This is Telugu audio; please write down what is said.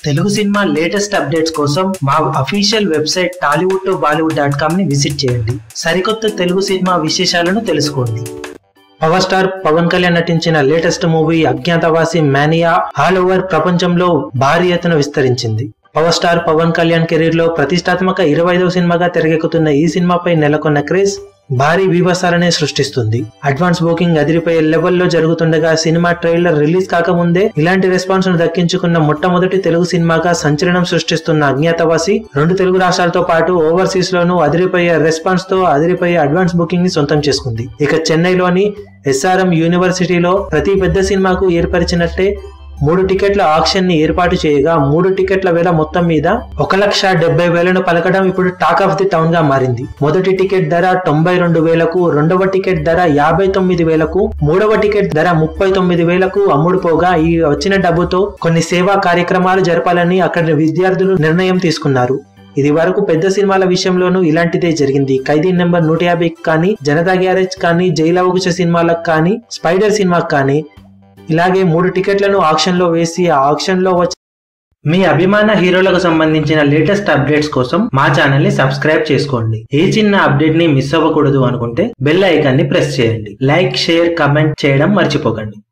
తెలుగు సినిమా లేటెస్ట్ అప్డేట్స్ కోసం మా official website Tollywood to Bollywood dot com ని విజిట్ చేయండి సరికొత్త తెలుగు సినిమా విశేషాలను తెలుసుకోండి పవర్ స్టార్ పవన్ కళ్యాణ్ నటించిన latest movie Agnyaathavaasi mania all over ప్రపంచంలో భారీ ఎత్తున విస్తరించింది power star Pawan Kalyan career లో ప్రతిష్టాత్మక ఇరవై ఐదవ సినిమాగా తెరకెక్కుతున్న ఈ సినిమాపై నెలకొన్న క్రేజ్ భారీ వివసాలనే సృష్టిస్తుంది అడ్వాన్స్ బుకింగ్ అదిరిపోయే లెవెల్లో జరుగుతుండగా సినిమా ట్రైలర్ రిలీజ్ కాకముందే ఇలాంటి రెస్పాన్స్ ను దక్కించుకున్న మొట్టమొదటి తెలుగు సినిమాగా సంచలనం సృష్టిస్తున్న అజ్ఞాతవాసి రెండు తెలుగు రాష్ట్రాలతో పాటు ఓవర్సీస్ లోనూ అదిరిపోయే రెస్పాన్స్ తో అదిరిపోయే అడ్వాన్స్ బుకింగ్ ని సొంతం చేసుకుంది ఇక చెన్నైలోని ఎస్ఆర్ఎం యూనివర్సిటీలో ప్రతి పెద్ద సినిమాకు ఏర్పరిచినట్టే మూడు టికెట్ల ఆక్షన్ ని ఏర్పాటు చేయగా మూడు టికెట్ల వేల మొత్తం మీద ఒక లక్ష డెబ్బై వేలను పలకడం ఇప్పుడు టాక్ ఆఫ్ ది టౌన్ గా మారింది మొదటి టికెట్ ధర తొంభై రెండు వేలకు రెండవ టికెట్ ధర యాభై తొమ్మిది వేలకు మూడవ టికెట్ ధర ముప్పై తొమ్మిది వేలకు అమ్ముడుపోగా ఈ వచ్చిన డబ్బుతో కొన్ని సేవా కార్యక్రమాలు జరపాలని అక్కడి విద్యార్థులు నిర్ణయం తీసుకున్నారు ఇది వరకు పెద్ద సినిమాల విషయంలోనూ ఇలాంటిదే జరిగింది ఖైదీ నెంబర్ నూట యాభై కానీ జనతా గ్యారేజ్ కానీ జైలవకుశ సినిమాలకు కానీ స్పైడర్ సినిమాకి కానీ ఇలాగే మూడు టికెట్లను ఆక్షన్ లో వేసి ఆ ఆక్షన్ లో వచ్చి మీ అభిమాన హీరోలకు సంబంధించిన లేటెస్ట్ అప్డేట్స్ కోసం మా ఛానల్ ని సబ్స్క్రైబ్ చేసుకోండి ఏ చిన్న అప్డేట్ ని మిస్ అవ్వకూడదు అనుకుంటే బెల్ ఐకాన్ ని ప్రెస్ చేయండి లైక్ షేర్ కమెంట్ చేయడం మర్చిపోకండి